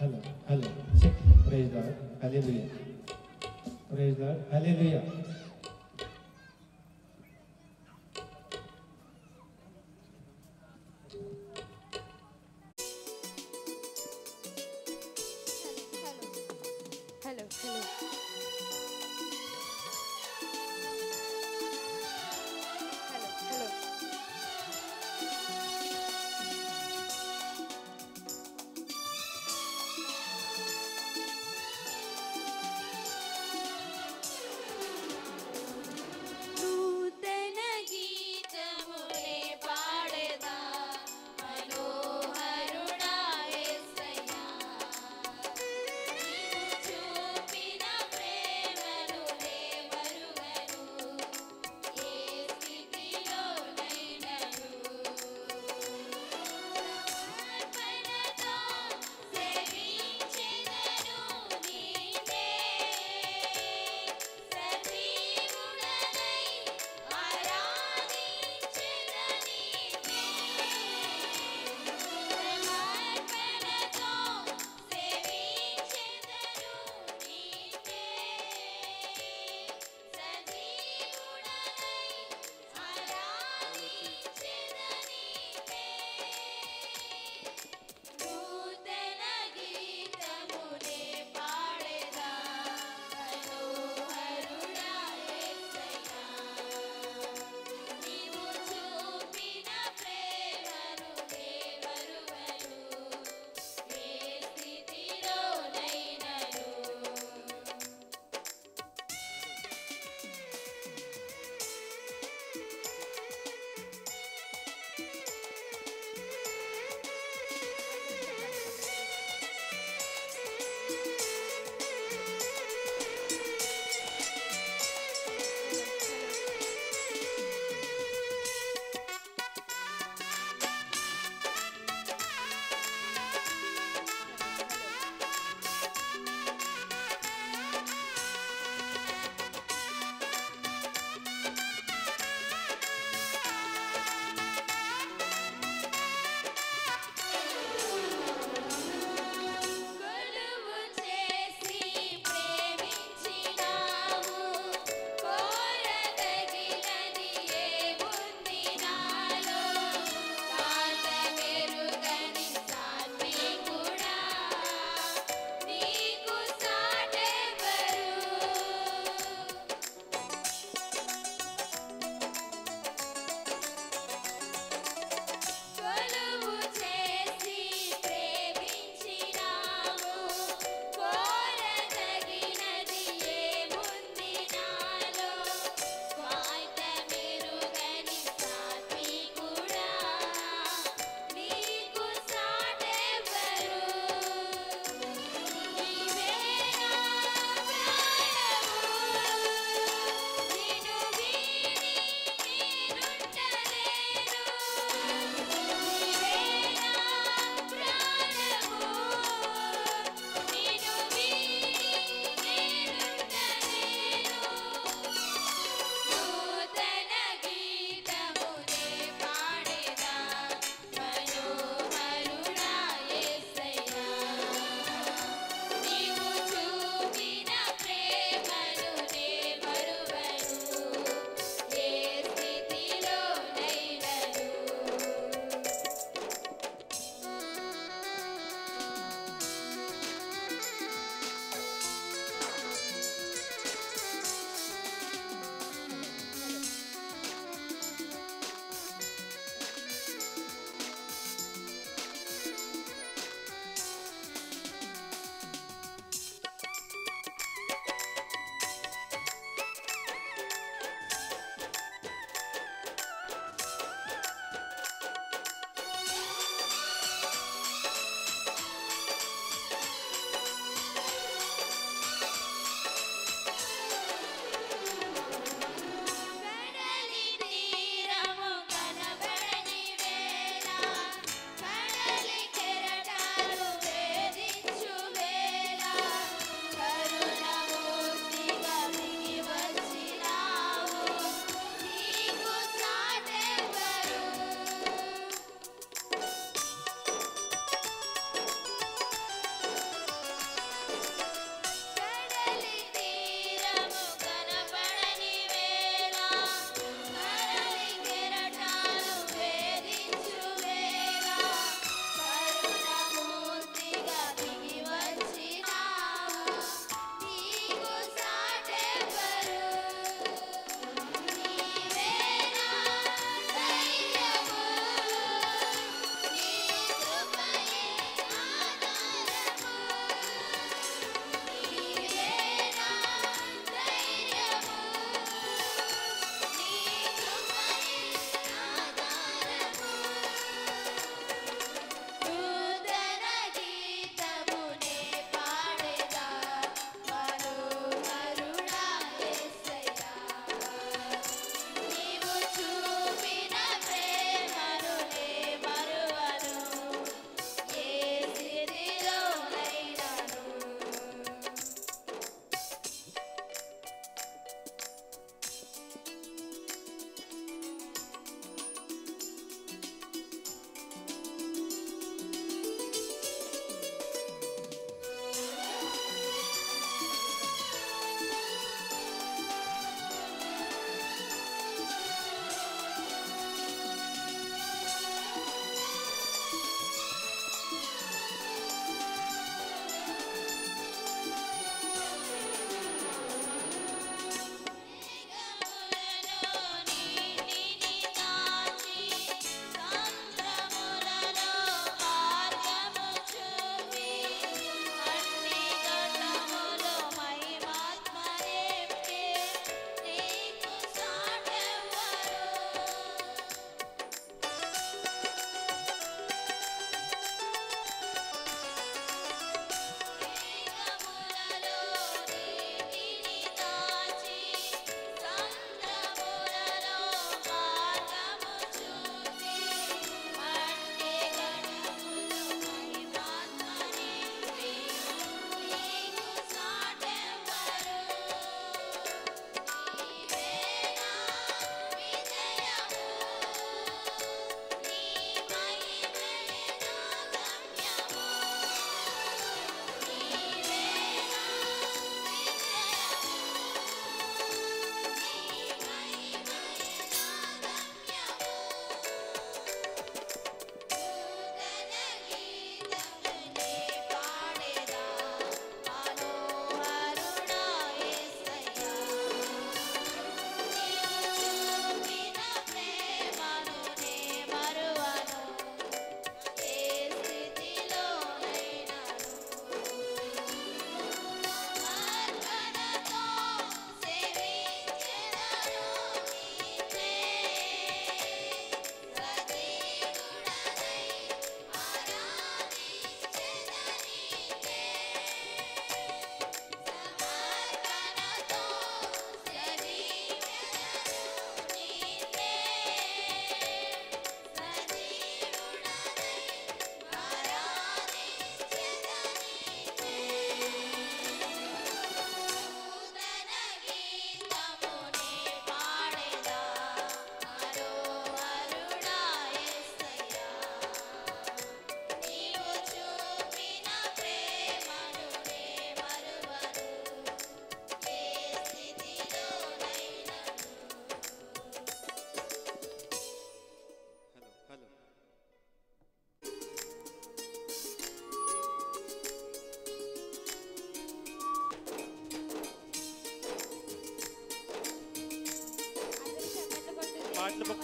Hello hello praise Lord hallelujah praise Lord hallelujah hello hello hello hello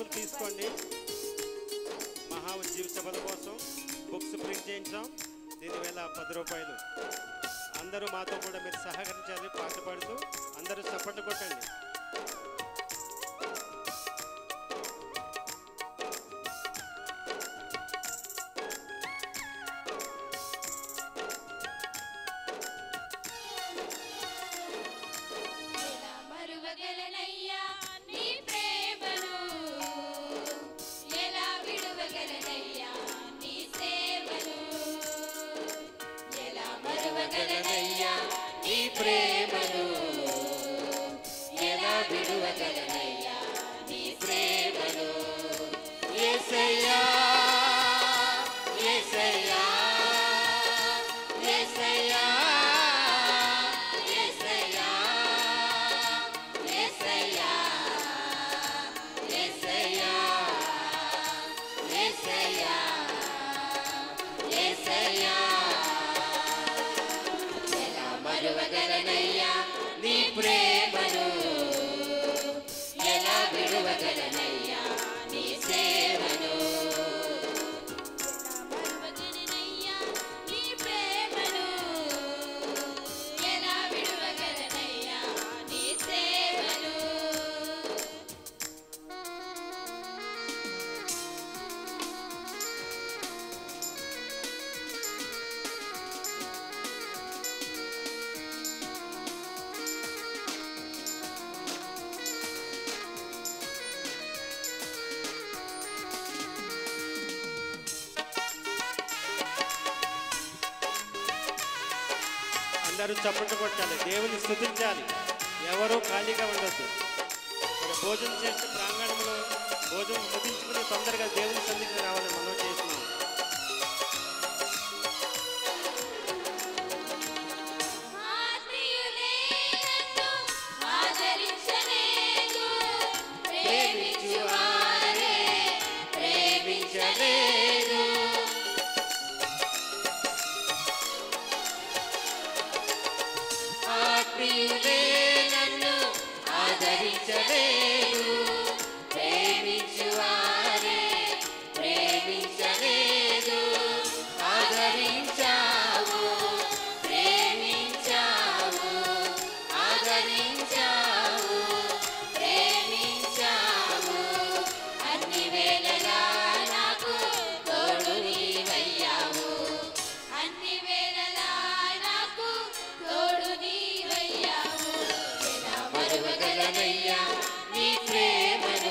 నలుగురు తీసుకోండి మహా ఉజ్జీవ సభల కోసం బుక్స్ ప్రింట్ చేయించాం దీని వేల పది రూపాయలు అందరూ మాతో కూడా మీరు సహకరించాలి పాట పాడుతూ అందరూ చప్పట్లు కొట్టండి ఎలా మరువగలనయ్యా నీ ప్రేమను ఎలా విడువగలనయ్యా నీ సేవను ఎలా మరువగలనయ్యా నీ ప్రేమను ఎలా విడువగలనయ్యా నీ ప్రేమను యేసయ్యా యేసయ్యా యేసయ్యా యేసయ్యా యేసయ్యా యేసయ్యా యేసయ్యా యేసయ్యా ఎలా మరువగలనయ్యా నీ ప్రేమను ఎలా విడువగలనయ్యా నీ సేవను ఎలా మరువగలనయ్యా నీ ప్రేమను ఎలా విడువగలనయ్యా నీ సేవను అందరూ చప్పట్లు కొట్టాలి దేవుని స్థుతించాలి ఎవరూ ఖాళీగా ఉండొద్దు ఇక్కడ భోజనం చేస్తే ప్రాంగణంలో భోజనం ముగించుకుని తొందరగా దేవుని సన్నిధికి రావాలని మనం చేస్తున్నాం ఆత్మీయులే నన్ను ఆదరించలేదు ప్రేమించువారే ప్రేమించలేదు ఆత్మీయులే నన్ను ఆదరించలేదు ప్రేమించువారే ప్రేమించలేదు ఆదరించావు ప్రేమించావు ఆదరించావు ప్రేమించావు అన్ని వేళలా నాకు తోడు నీవయ్యావు అన్ని వేళలా నాకు తోడు నీవయ్యావు ఎలా మరువగలనయ్యా నీ ప్రేమను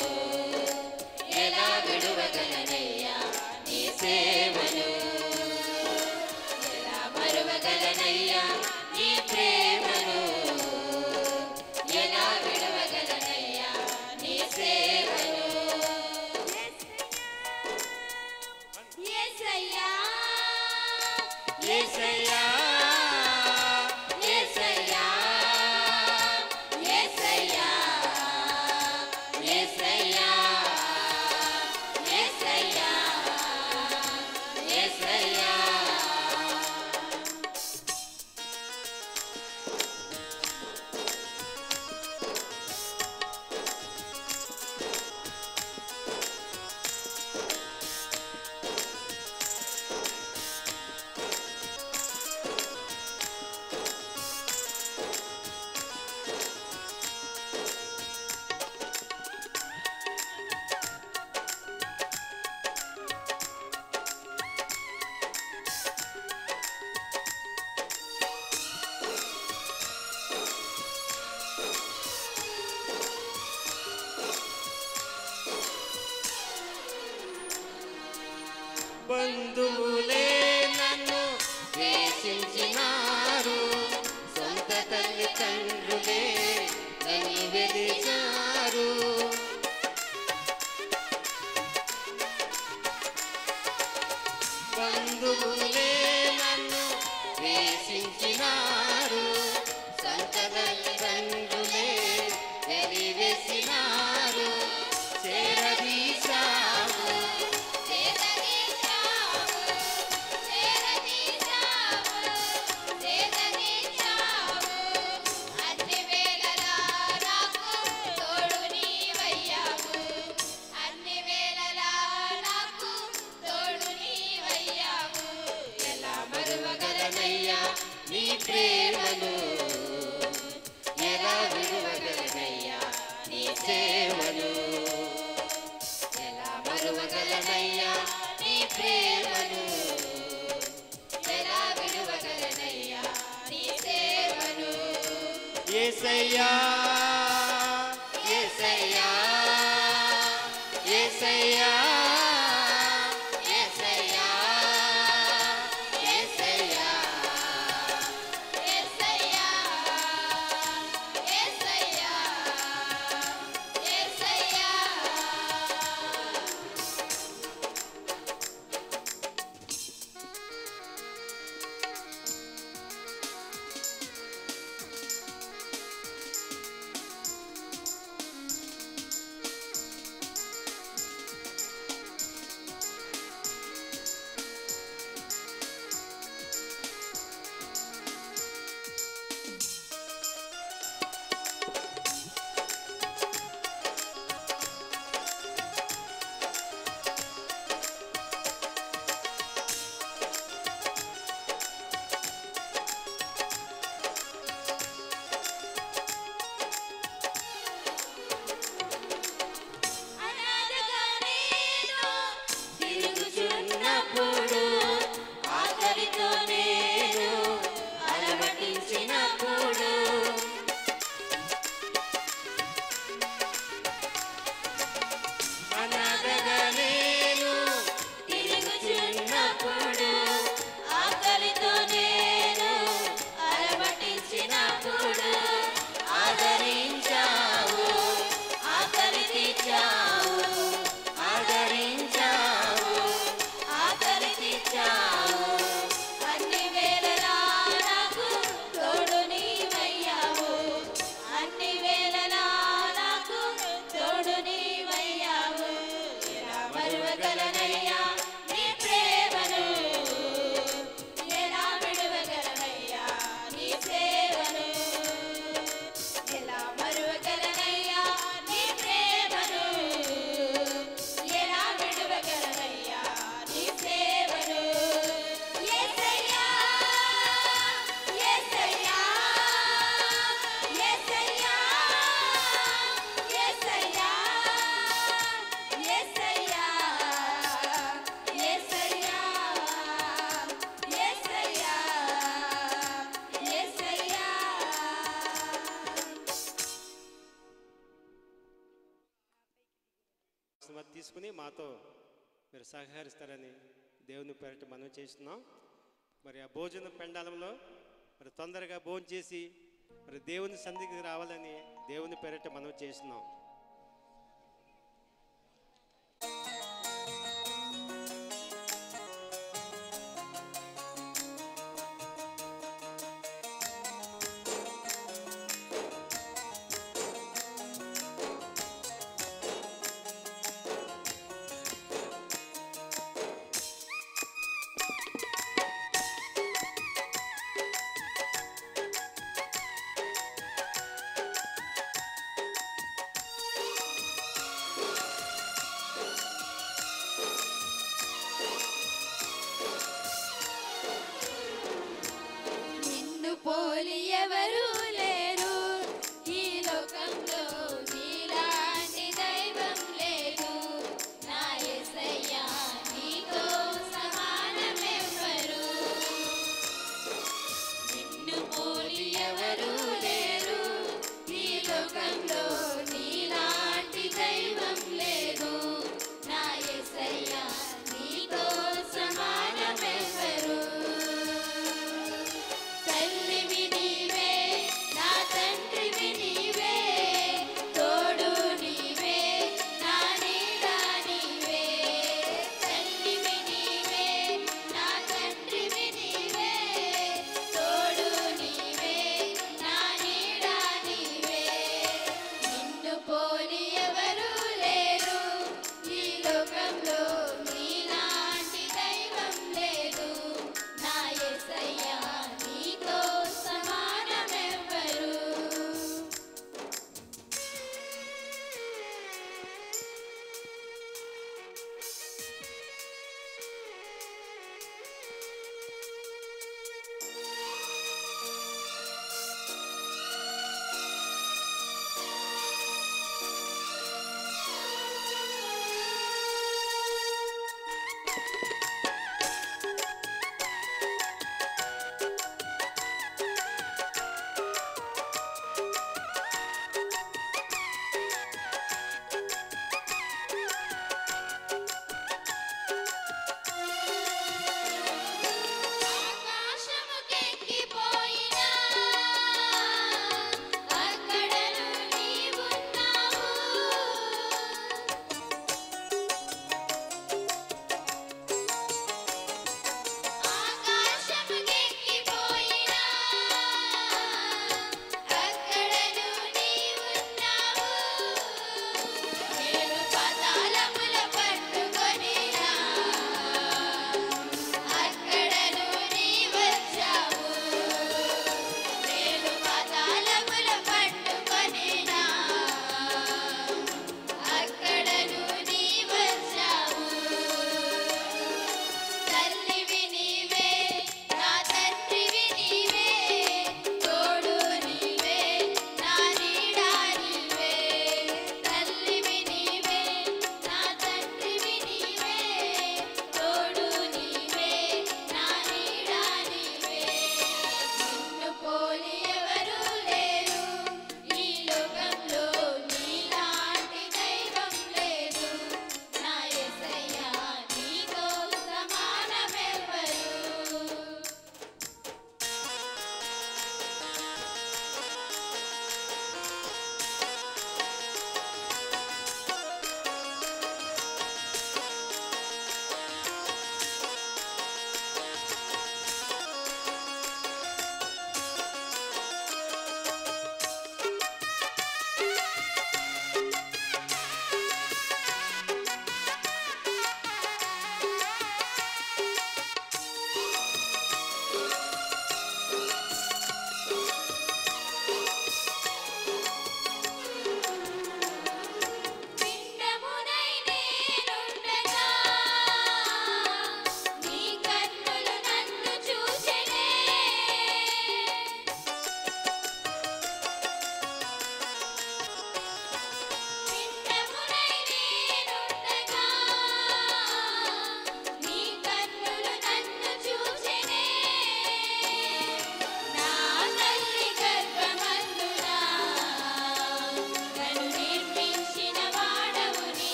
ఎలా విడువగలనయ్యా నీ సేవను ఎలా మరువగలనయ్యా నీ ప్రేమను ఎలా విడవగలనయ్యా నీ సేవను యేసయ్యా యేసయ్యా యేసయ్యా యేసయ్యా యేసయ్యా యేసయ్యా యేసయ్యా బంధువులే నన్ను ద్వేషించినారు సొంత తల్లి తండ్రులే నన్ను వెలిచారు బంధువులే నన్ను ద్వేషించినారు సొంత తల్లి తండ్రులే వెలివేసినారు చేరదీశావు చేరదీశావు చేరదీశావు చేరదీశావు అన్ని వేళలా నాకు తోడు నీవయ్యావు ఏసయ్యా యేసయ్యా యేసయ్యా యేసయ్యా యేసయ్యా యేసయ్యా యేసయ్యా యేసయ్యా అనాథగా నేను తిరుగుచున్నప్పుడు ఆకలితో నేను అలమటించినప్పుడు అనాథగా నేను తిరుగుచున్నప్పుడు ఆకలితో నేను అలమటించినప్పుడు ఆదరించావు ఆకలి తీర్చావు ఆదరించావు ఆకలి తీర్చావు అన్ని వేళలా నాకు తోడు నీవయ్యావు అన్ని వేళలా నాకు తోడు నీవయ్యావు ఎలా మరువగలనయ్యా నీ ప్రేమను ఎలా విడువగలనయ్యా నీ సేవను ఎలా మరువగలనయ్యా నీ ప్రేమను ఎలా విడువగలనయ్యా నీ సేవను యేసయ్యా యేసయ్యా యేసయ్యా యేసయ్యా యేసయ్యా యేసయ్యా యేసయ్యా యేసయ్యా మరి తీసుకుని మాతో మీరు సహకరిస్తారని దేవుని పేరట మనం చేస్తున్నాం మరి ఆ భోజన పెండాలంలో మరి తొందరగా భోజనం చేసి మరి దేవుని సంధికి రావాలని దేవుని పేరట మనం చేస్తున్నాం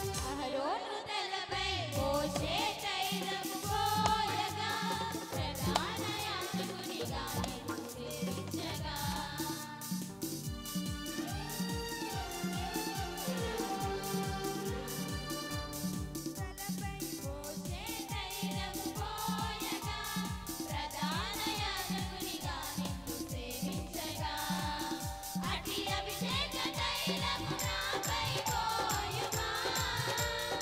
అహరోను తలపై మోషే తైలము పోయగా ప్రధాన యాజకునిగా నిన్ను సేవించగా తలపై మోషే తైలము పోయగా ప్రధాన యాజకునిగా నిన్ను సేవించగా అతి అభిషేక తైలము నాపై పోయుమా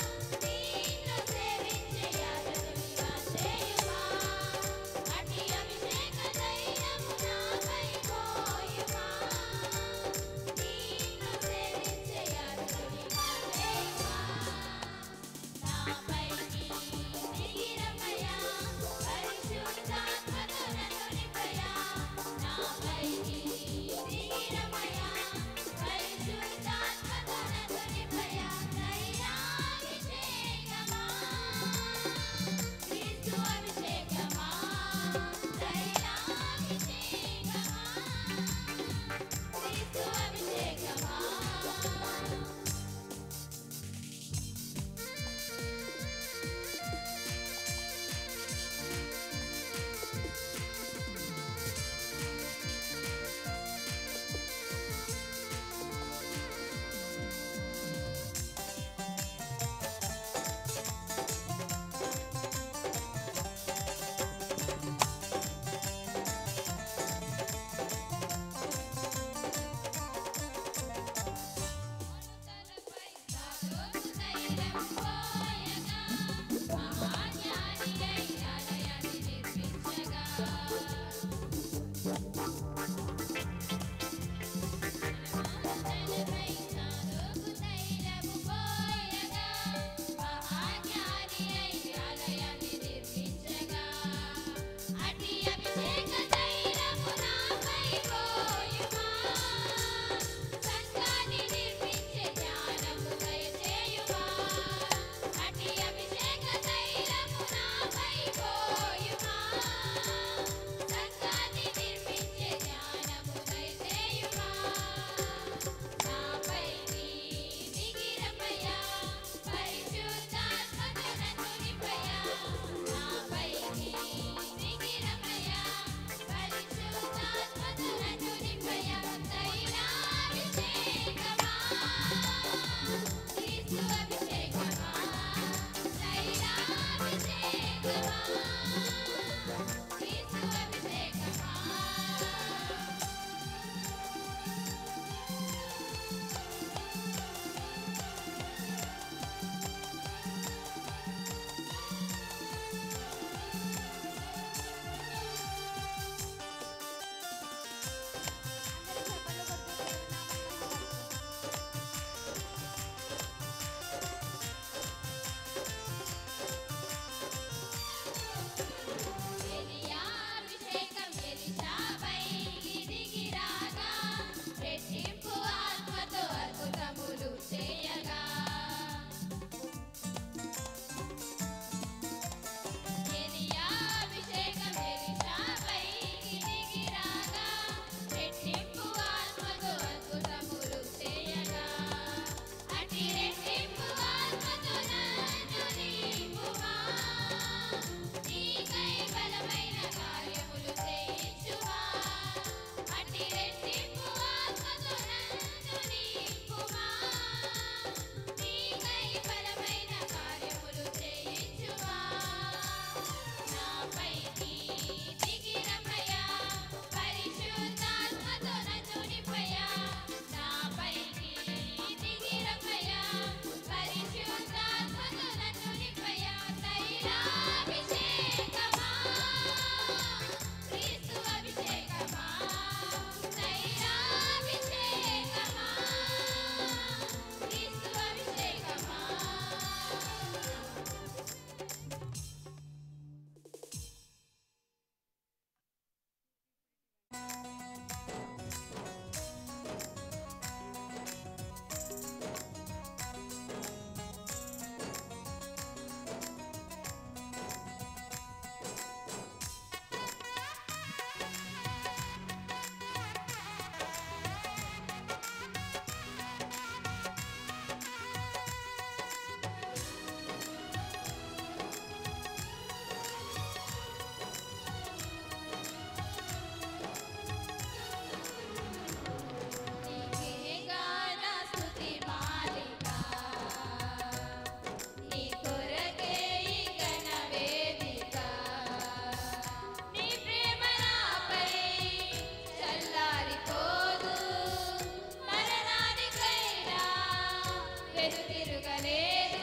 వెను తిరగలేదు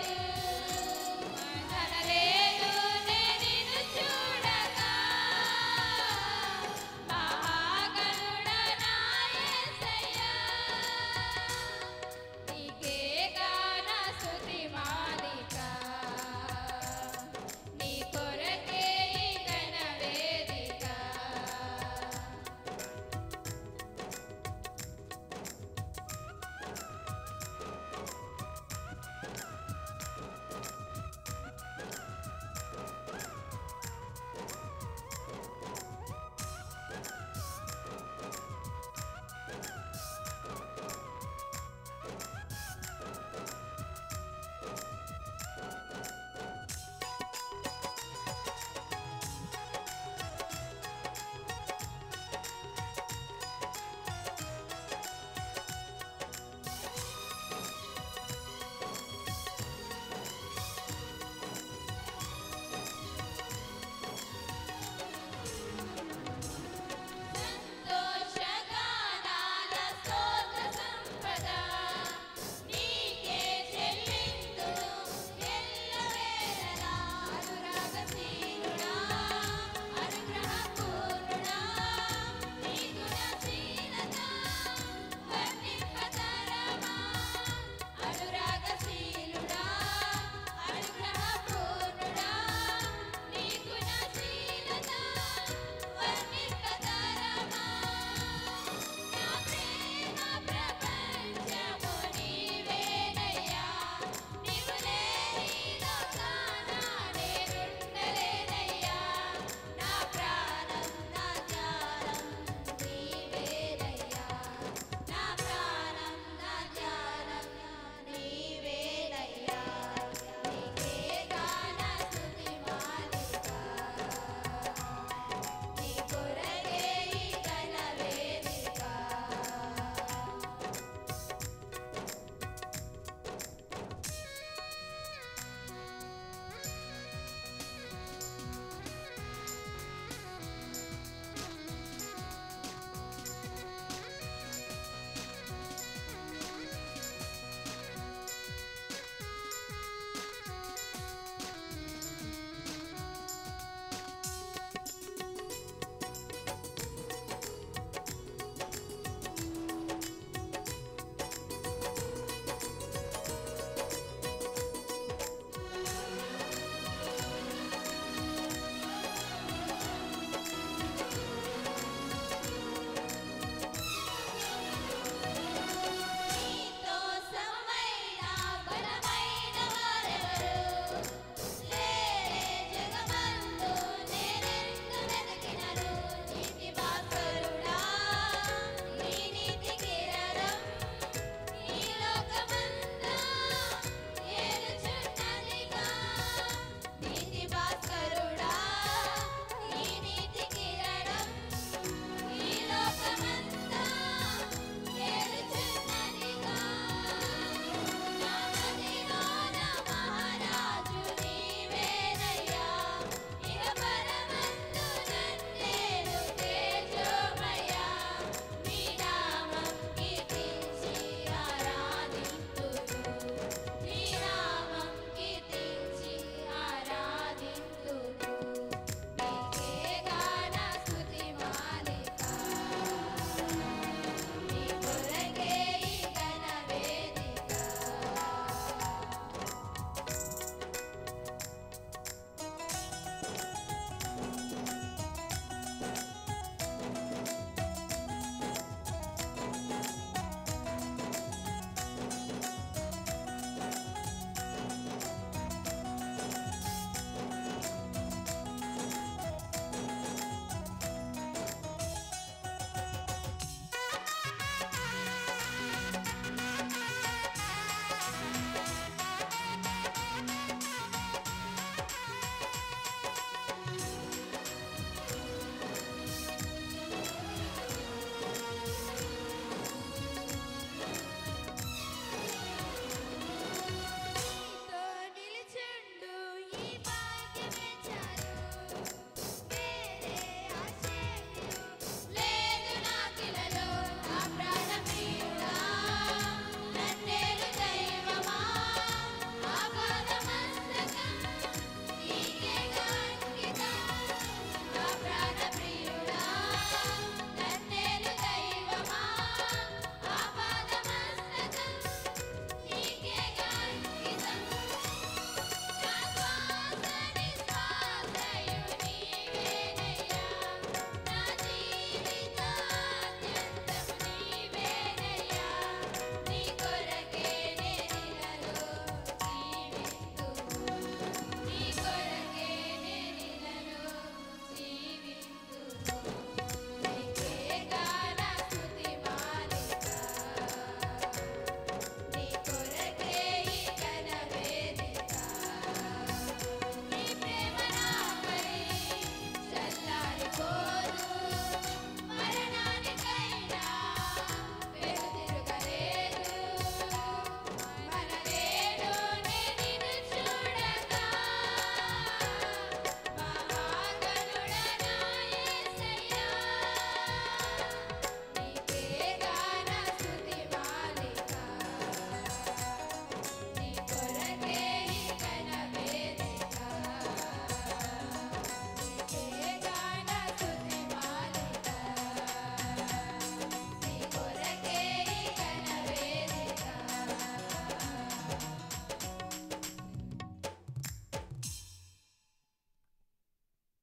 అనలేదు నేను చూడగా మహాగణుడ నా యేసయ్యా నీకే గాన స్తుతి మాలిక నీ కొరకే ఈ ఘన వేదిక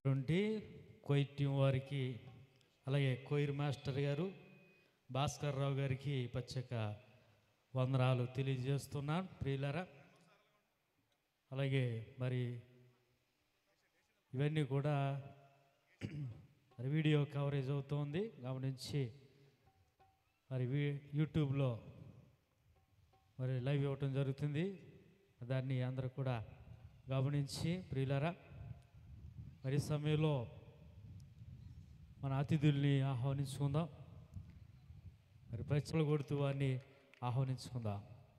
నుండి కోయిట్ టీం వారికి అలాగే కోయిర్ మాస్టర్ గారు భాస్కర్ రావు గారికి ప్రత్యేక వందనాలు తెలియజేస్తున్నాను ప్రియులరా అలాగే మరి ఇవన్నీ కూడా మరి వీడియో కవరేజ్ అవుతోంది గమనించి మరి వీ యూట్యూబ్లో మరి లైవ్ ఇవ్వటం జరుగుతుంది దాన్ని అందరూ కూడా గమనించి ప్రియులరా మరి ఈ సమయంలో మన అతిథుల్ని ఆహ్వానించుకుందాం మరి ప్రజలు కొడుతూ వారిని ఆహ్వానించుకుందాం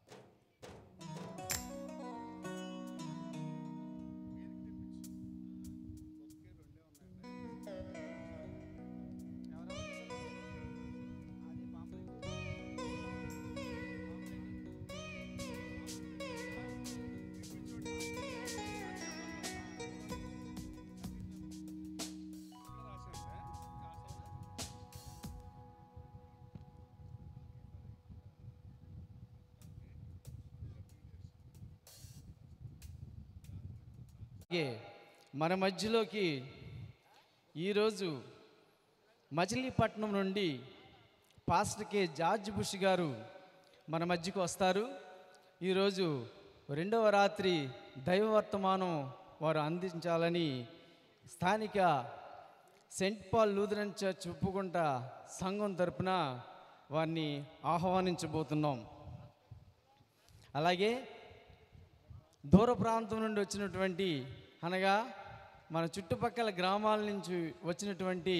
అలాగే మన మధ్యలోకి ఈరోజు మచిలీపట్నం నుండి పాస్టర్ కె జార్జ్ బుష్ గారు మన మధ్యకు వస్తారు ఈరోజు రెండవ రాత్రి దైవ వర్తమానం వారు అందించాలని స్థానిక Saint Paul Lutheran church Uppukunta సంఘం తరపున వారిని ఆహ్వానించబోతున్నాం అలాగే దూర ప్రాంతం నుండి వచ్చినటువంటి అనగా మన చుట్టుపక్కల గ్రామాల నుంచి వచ్చినటువంటి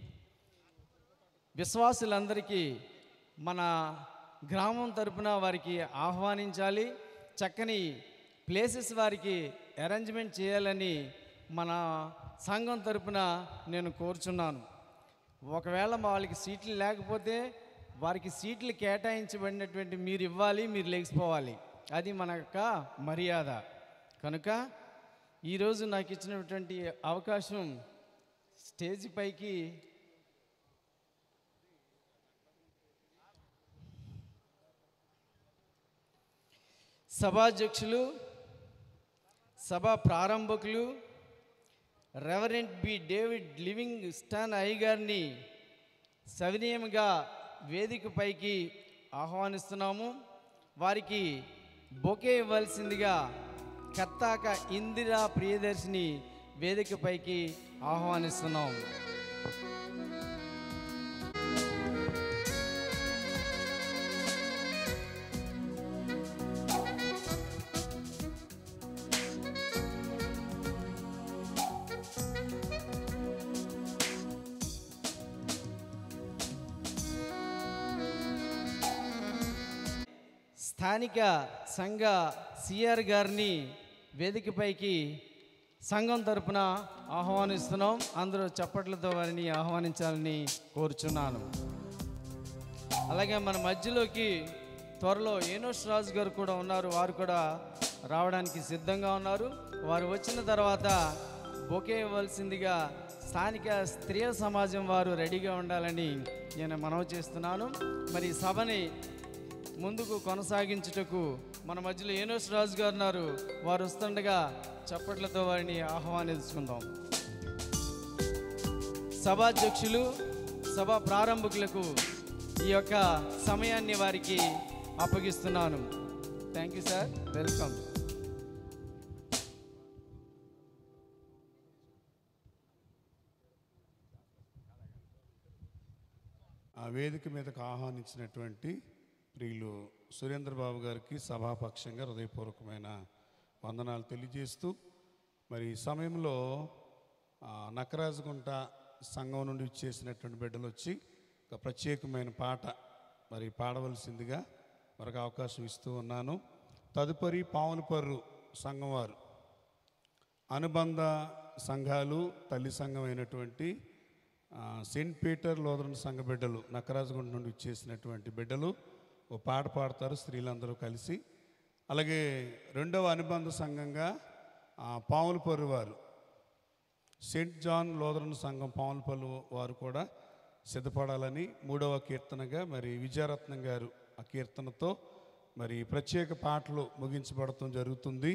విశ్వాసులందరికీ మన గ్రామం తరపున వారికి ఆహ్వానించాలి చక్కని ప్లేసెస్ వారికి అరేంజ్మెంట్ చేయాలని మన సంఘం తరపున నేను కోరుచున్నాను ఒకవేళ మా వాళ్ళకి సీట్లు లేకపోతే వారికి సీట్లు కేటాయించబడినటువంటి మీరు ఇవ్వాలి మీరు లేచిపోవాలి అది మన యొక్క మర్యాద కనుక ఈరోజు నాకు ఇచ్చినటువంటి అవకాశం స్టేజ్ పైకి సభాధ్యక్షులు సభా ప్రారంభకులు reverend B David Livingstone అయ్య గారిని సవినీయంగా వేదిక పైకి ఆహ్వానిస్తున్నాము వారికి బొకే ఇవ్వాల్సిందిగా కర్తాక ఇందిరా ప్రియదర్శిని వేదిక పైకి ఆహ్వానిస్తున్నాం స్థానిక సంఘ సిఆర్ గారిని వేదికపైకి సంఘం తరపున ఆహ్వానిస్తున్నాం అందరూ చప్పట్లతో వారిని ఆహ్వానించాలని కోరుచున్నాను అలాగే మన మధ్యలోకి త్వరలో ఏనోష్ రాజు గారు కూడా ఉన్నారు వారు కూడా రావడానికి సిద్ధంగా ఉన్నారు వారు వచ్చిన తర్వాత బొకే ఇవ్వాల్సిందిగా స్థానిక స్త్రీ సమాజం వారు రెడీగా ఉండాలని నేను మనవి చేస్తున్నాను మరి ఈ సభని ముందుకు కొనసాగించుటకు మన మధ్యలో ఏనోస్ రాజు గారు ఉన్నారు వారు వస్తుండగా చప్పట్లతో వారిని ఆహ్వానించుకుందాం సభాధ్యక్షులు సభ ప్రారంభకులకు ఈ యొక్క సమయాన్ని వారికి అప్పగిస్తున్నాను థ్యాంక్ యూ సార్ వెల్కమ్ ఆ వేదిక మీదకు ఆహ్వానించినటువంటి ప్రియులు సురేంద్ర బాబు గారికి సభాపక్షంగా హృదయపూర్వకమైన వందనాలు తెలియజేస్తూ మరి ఈ సమయంలో ఆ, నకరాజుగుంట సంఘం నుండి చేసినటువంటి బిడ్డలు వచ్చి ఒక ప్రత్యేకమైన పాట మరి పాడవలసిందిగా మరొక అవకాశం ఇస్తూ ఉన్నాను తదుపరి పావులపర్రు సంఘం వారు అనుబంధ సంఘాలు తల్లి సంఘం అయినటువంటి ఆ, సెయింట్ పీటర్ లోదరన్ సంఘ బిడ్డలు నక్కరాజుగుంట నుండి చేసినటువంటి బిడ్డలు ఓ పాట పాడతారు స్త్రీలందరూ కలిసి అలాగే రెండవ అనుబంధ సంఘంగా ఆ, పాములపర్రు వారు సెయింట్ జాన్ లోదరన్ సంఘం పాములపల్లి వారు కూడా సిద్ధపడాలని మూడవ కీర్తనగా మరి విజయరత్నం గారు ఆ కీర్తనతో మరి ప్రత్యేక పాటలు ముగించబడటం జరుగుతుంది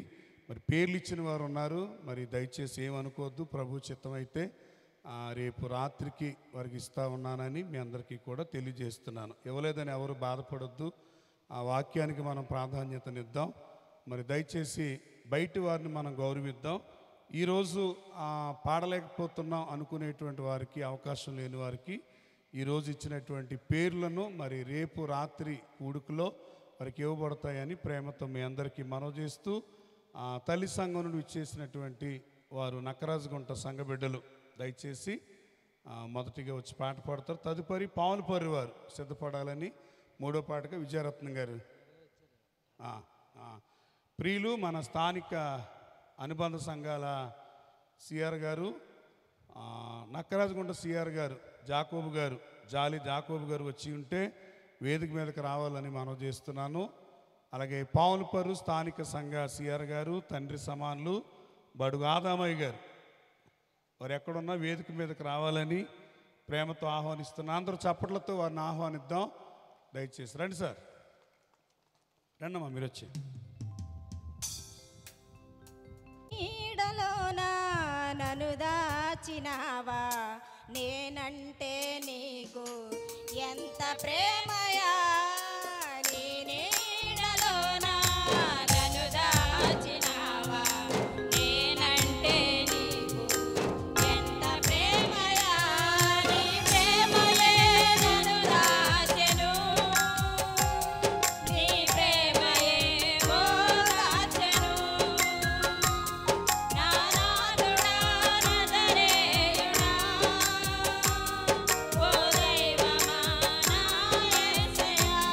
మరి పేర్లు ఇచ్చిన వారు ఉన్నారు మరి దయచేసి ఏమనుకోవద్దు ప్రభు చిత్తమైతే ఆ, రేపు రాత్రికి వారికి ఇస్తా ఉన్నానని మీ అందరికీ కూడా తెలియజేస్తున్నాను ఇవ్వలేదని ఎవరు బాధపడొద్దు ఆ వాక్యానికి మనం ప్రాధాన్యతనిద్దాం మరి దయచేసి బయటి వారిని మనం గౌరవిద్దాం ఈరోజు ఆ, పాడలేకపోతున్నాం అనుకునేటువంటి వారికి అవకాశం లేని వారికి ఈరోజు ఇచ్చినటువంటి పేర్లను మరి రేపు రాత్రి కూడుకులో వారికి ఇవ్వబడతాయని ప్రేమతో మీ అందరికీ మనవి చేస్తూ ఆ, తల్లి సంఘం నుండి ఇచ్చేసినటువంటి వారు నక్కరాజుగుంట సంఘ బిడ్డలు దయచేసి ఆ, మొదటిగా వచ్చి పాట పాడతారు తదుపరి పావులపర్రి వారు సిద్ధపడాలని మూడో పాటగా విజయరత్నం గారు ఆ, ఆ. ప్రియులు మన స్థానిక అనుబంధ సంఘాల సిఆర్ గారు ఆ, నక్కరాజుగుంట సిఆర్ గారు జాకోబు గారు జాలి జాకోబు గారు వచ్చి ఉంటే వేదిక మీదకి రావాలని మనవి చేస్తున్నాను అలాగే పావులపర్రు స్థానిక సంఘ సిఆర్ గారు తండ్రి సమానులు బడుగు ఆదామయ్య గారు వారు ఎక్కడున్నా వేదిక మీదకి రావాలని ప్రేమతో ఆహ్వానిస్తున్నా అందరూ చప్పట్లతో వారిని ఆహ్వానిద్దాం దయచేసి రండి సార్ రండమ్మా మీరు వచ్చి నీడలోన నన్ను దాచినావా నేనంటే నీకు ఎంత ప్రేమయా నీ నీడలోన నన్ను దాచినావా నేనంటే నీకు ఎంత ప్రేమయా నీ ప్రేమయే నన్ను దాచెను నీ ప్రేమయే ఓదాచెను నానాదుడా నజరేయుడా ఓ దైవమా నా యేసయ్యా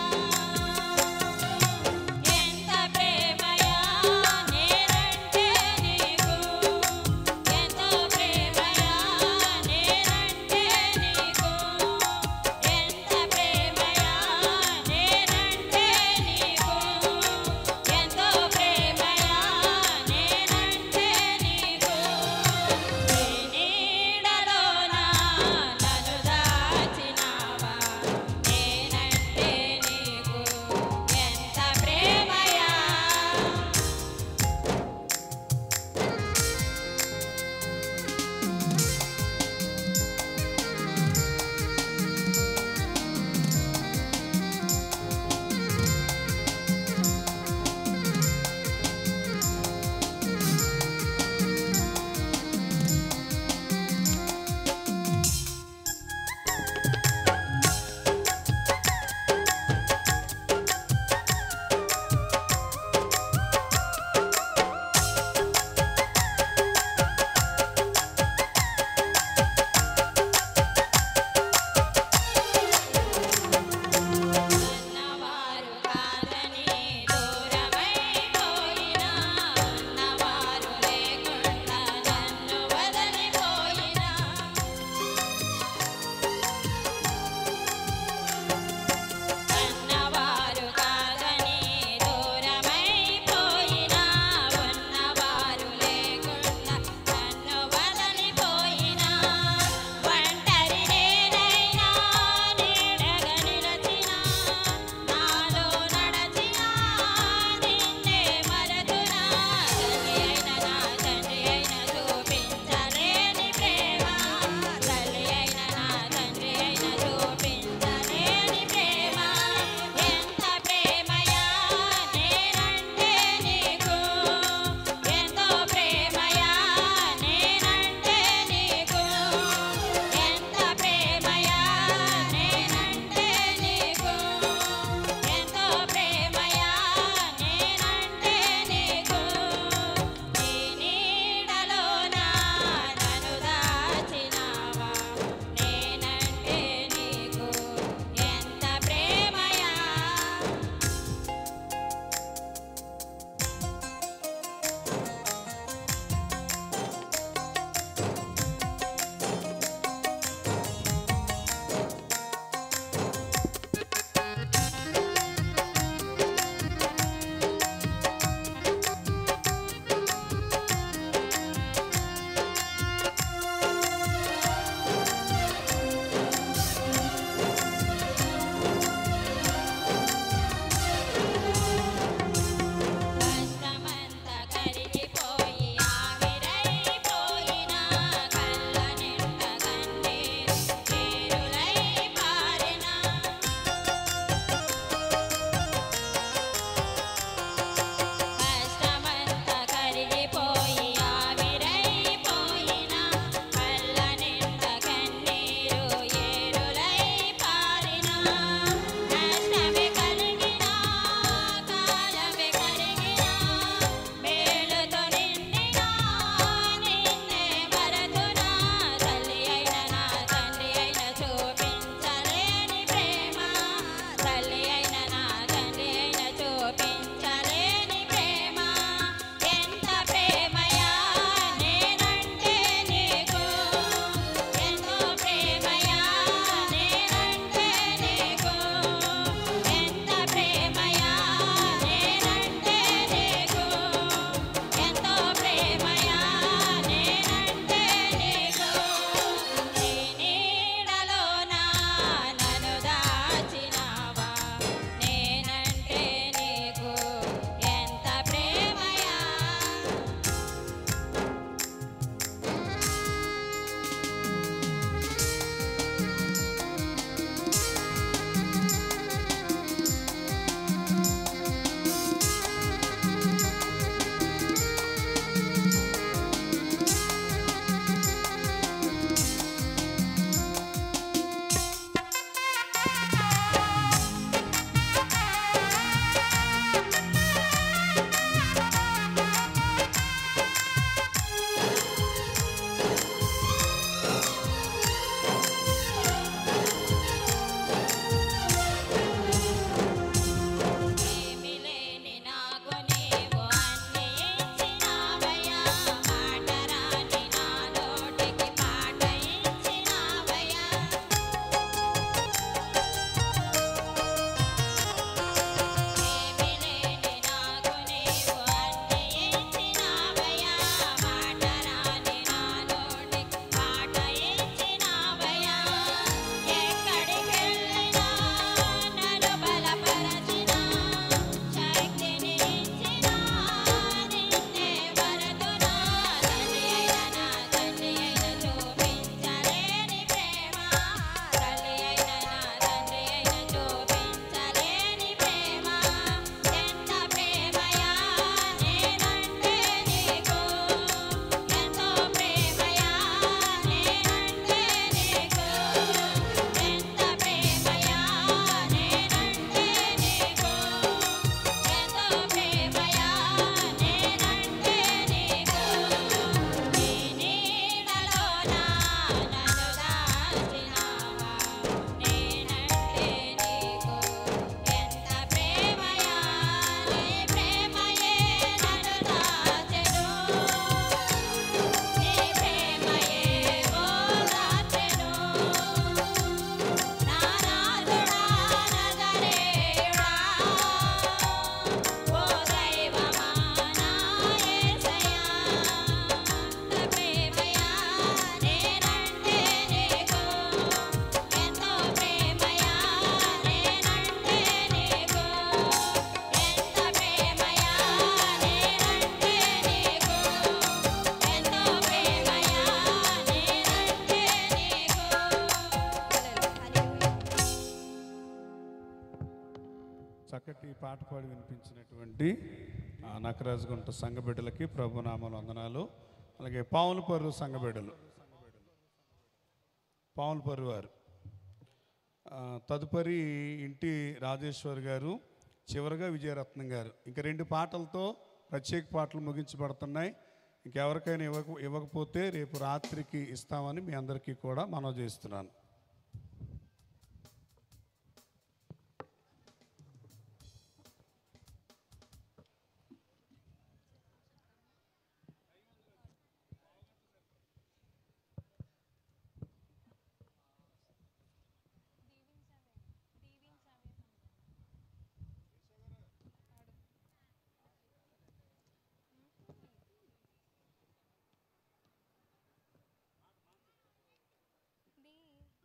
పాట పాడి వినిపించినటువంటి ఆ, నకరాజుగుంట సంఘ బిడ్డలకి ప్రభునామాలు వందనాలు అలాగే పావులపర్రు సంఘ బిడ్డలు పావులపర్రు వారు ఆ, తదుపరి ఇంటి రాజేశ్వర్ గారు చివరగా విజయరత్నం గారు ఇంకా రెండు పాటలతో ప్రత్యేక పాటలు ముగించబడుతున్నాయి ఇంకెవరికైనా ఇవ్వక ఇవ్వకపోతే రేపు రాత్రికి ఇస్తామని మీ అందరికీ కూడా మనవి చేస్తున్నాను दी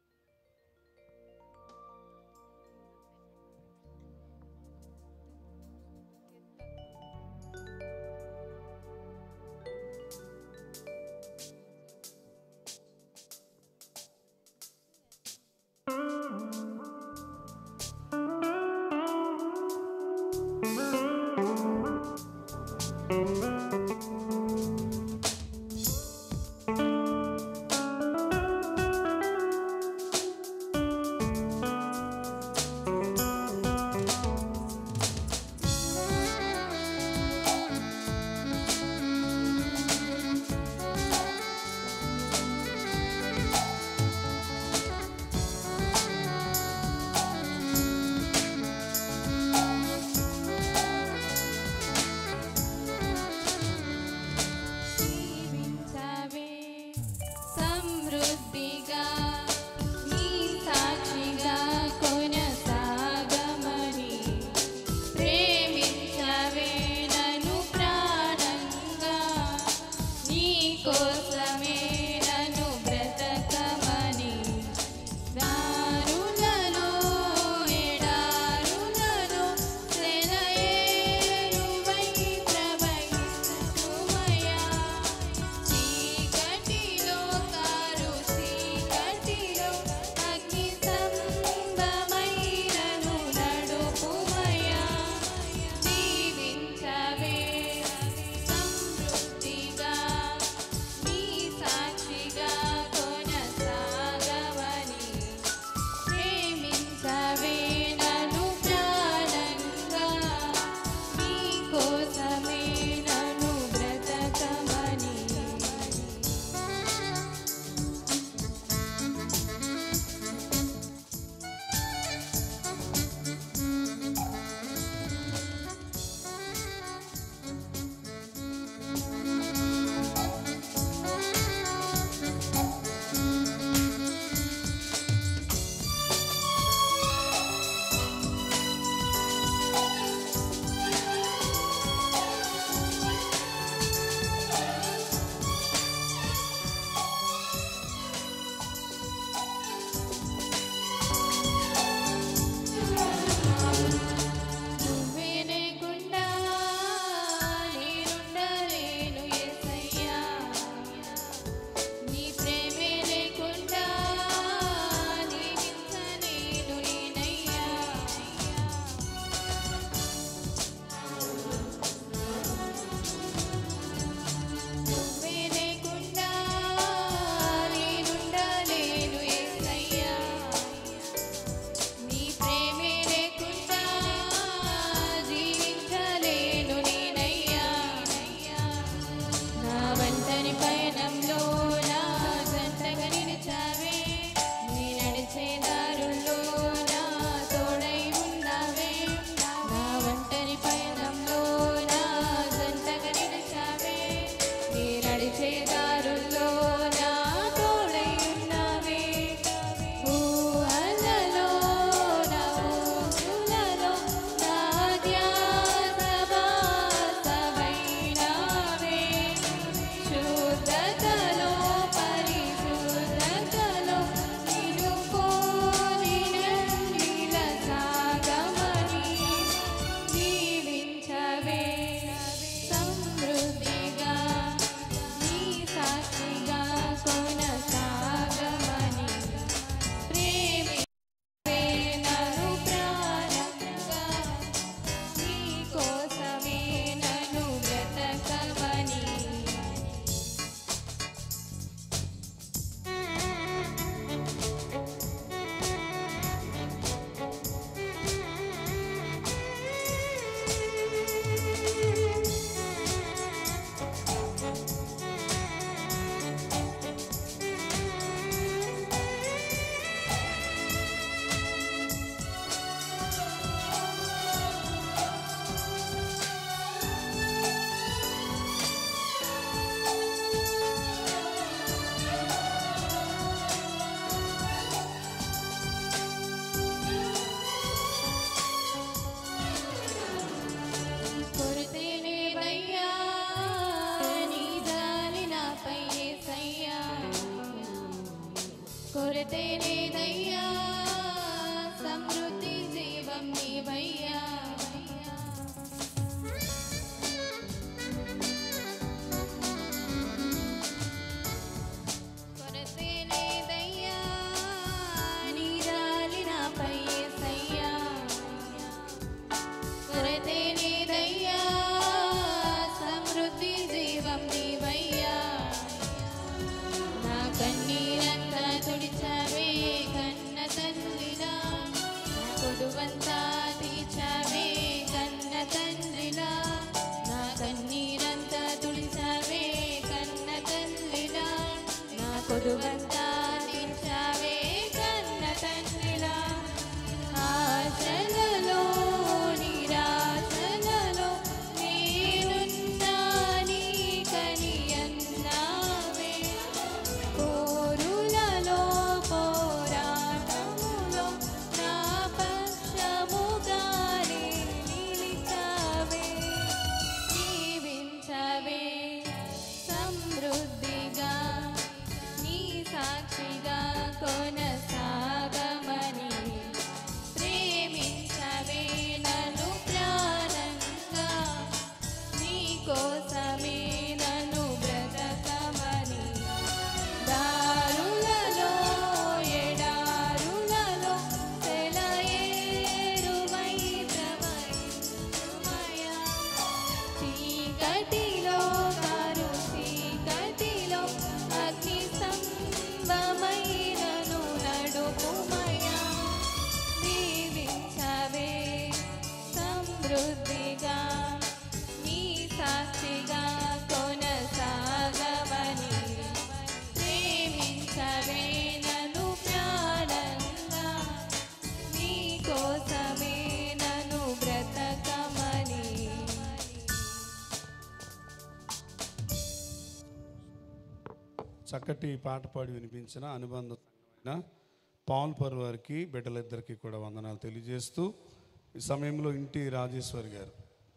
చక్కటి పాట పాడి వినిపించిన అనుబంధ సంఘమైన పాల్ పర్ వారికి బిడ్డలిద్దరికీ కూడా వందనాలు తెలియజేస్తూ ఈ సమయంలో ఇంటి రాజేశ్వరి గారు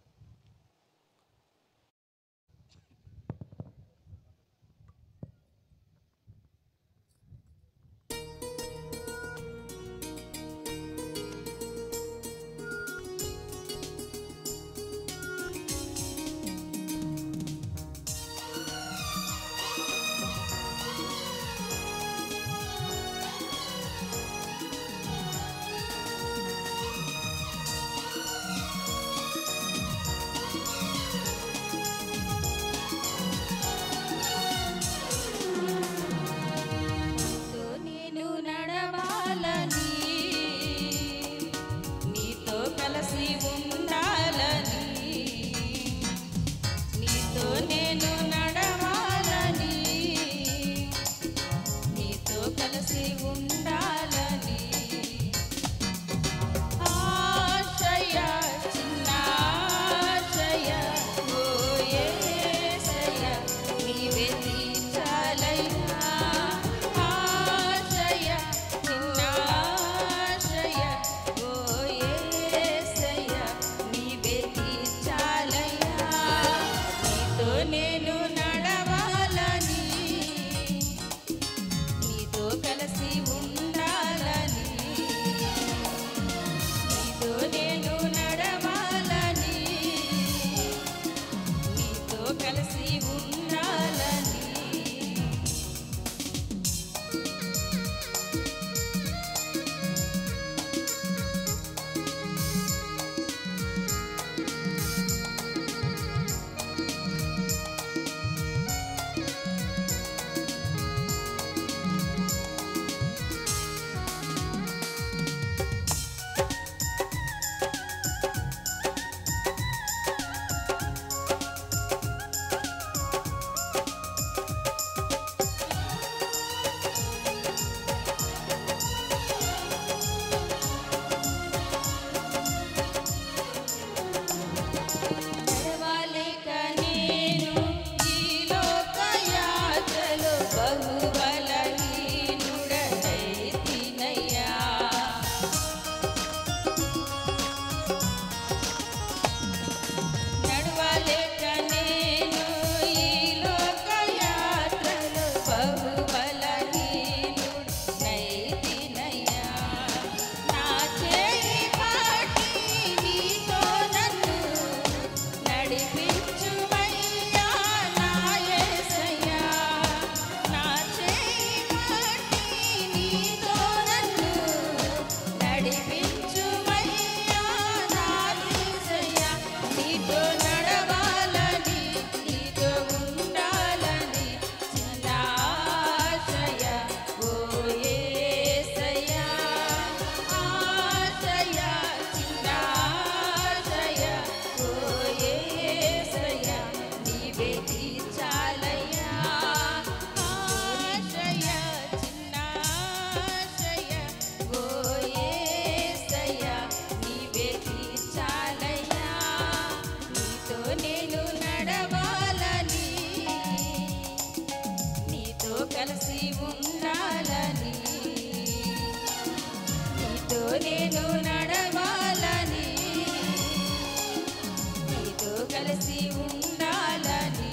నీతో నేను నడవాలని నీతో కలిసి ఉండాలని నీతో నేను నడవాలని నీతో కలిసి ఉండాలని ఆశయ చిన్న ఆశయ ఓ యేసయ్య నీవే తీర్చాలయ్యా ఆశయ చిన్న ఆశయ ఓ యేసయ్య నీవే తీర్చాలయ్యా నీతో నేను నడవాలని నీతో కలిసి ఉండాలని నీతో నేను నడవాలని నీతో కలిసి ఉండాలని నడవాలేక నేను ఈ లోక యాత్రలో బహుబలహీనుడనైతినయ్యా. నడవాలేక నేను ఈ లోక యాత్రలో బహుబలహీనుడనైతినయ్యా. నా చేయి పట్టి నీతో నన్ను నడిపించుమయ్యా నా యేసయ్యా నా చేయి పట్టి నీతో నన్ను నడిపించుమయ్యా నా యేసయ్యా నీతో నడవాలని నీతో ఉండాలని చిన్న ఆశయ ఓ యేసయ్యా ఆశయ చిన్న ఆశయ ఓ యేసయ్య నీవే తీర్చాలయ్యా ఆశయ చిన్న ఆశయ ఓ యేసయ్య నీవే తీర్చాలయ్యా నీతో నేను నడవాలని నీతో కలిసి ఉండాలని నీతో నేను నడవాలని నీతో కలిసి ఉండాలని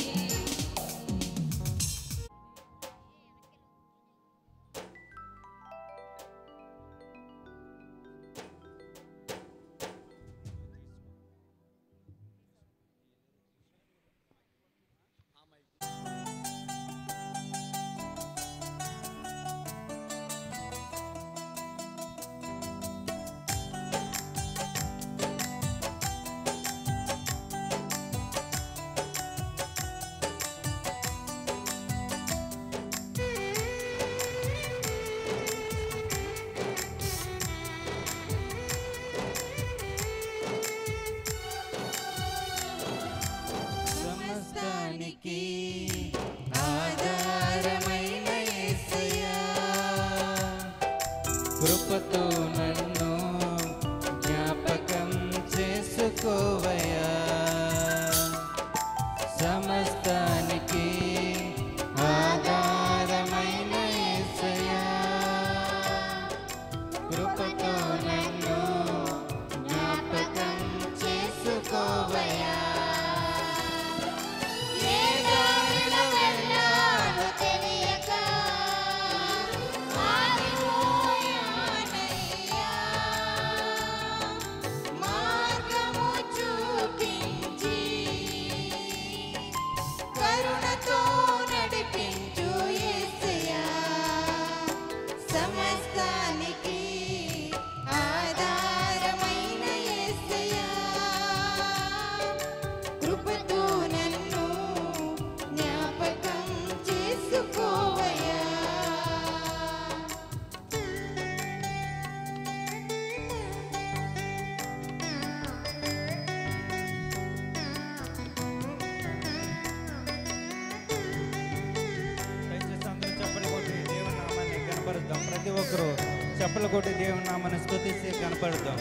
సమస్తానికి ఆధారమైన యేసయ్యా కృపతో నన్ను జ్ఞాపకం చేసుకోవయ్యా సమస్తానికి ఆధార చప్పల కొట్టి దేవుని నామని స్తుతిస్తే కనపడతాం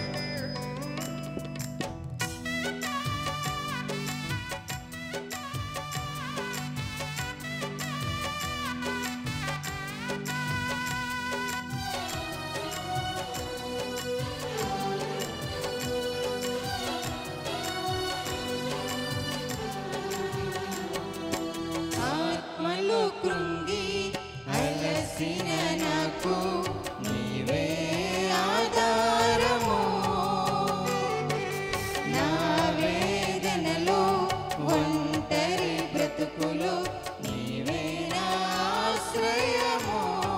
ఆత్మలో కృంగి అలసిన నాకు నీవే ఆధారము నా వేదనలో ఒంటరి బ్రతుకులో నీవే నా ఆశ్రయము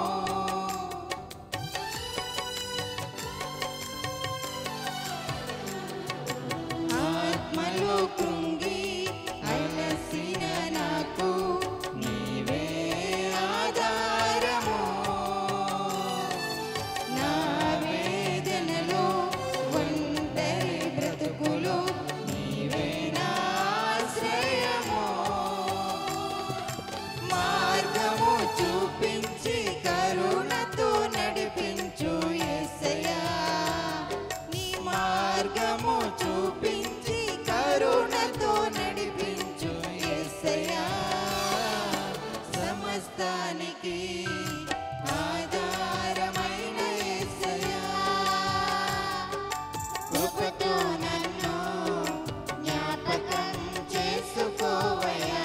ఆత్మలో కృంగి అలసిన నాకు నీవే ఆధారము నా వేదనలో ఒంటరి బ్రతుకులో నీవే నా ఆశ్రయము మార్గము చూపించి కరుణతో నడిపించు యేసయ్యా నీ మార్గము చూపించి కరుణతో నడిపించు యేసయ్యా సమస్తానికి ఆధారమైన యేసయ్యా కృపతో నన్ను జ్ఞాపకం చేసుకోవయ్యా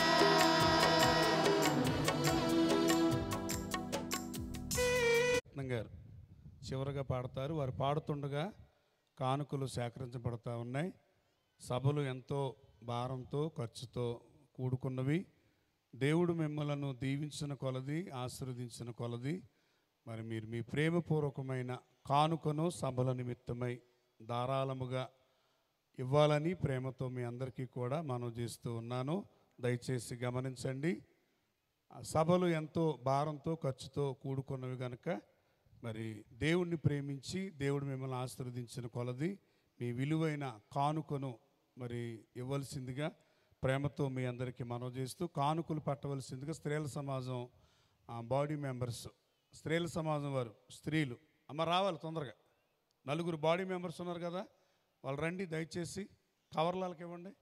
రత్నం గారు చివరగా పాడతారు వారు పాడుతుండగా కానుకలు సేకరించబడతా ఉన్నాయి సభలు ఎంతో భారంతో ఖర్చుతో కూడుకున్నవి దేవుడు మిమ్మలను దీవించిన కొలది ఆశీర్వదించిన కొలది మరి మీరు మీ ప్రేమపూర్వకమైన కానుకను సభల నిమిత్తమై ధారాళముగా ఇవ్వాలని ప్రేమతో మీ అందరికీ కూడా మనవి చేస్తూ ఉన్నాను దయచేసి గమనించండి ఆ సభలు ఎంతో భారంతో ఖర్చుతో కూడుకున్నవి కనుక మరి దేవుణ్ణి ప్రేమించి దేవుడు మిమ్మల్ని ఆశీర్వదించిన కొలది మీ విలువైన కానుకను మరి ఇవ్వాల్సిందిగా ప్రేమతో మీ అందరికీ మనవి చేస్తూ కానుకలు పట్టవలసిందిగా స్త్రీల సమాజం ఆ, బాడీ మెంబర్స్ స్త్రీల సమాజం వారు స్త్రీలు అమ్మ రావాలి తొందరగా నలుగురు బాడీ మెంబర్స్ ఉన్నారు కదా వాళ్ళు రండి దయచేసి కవర్లాలకి ఇవ్వండి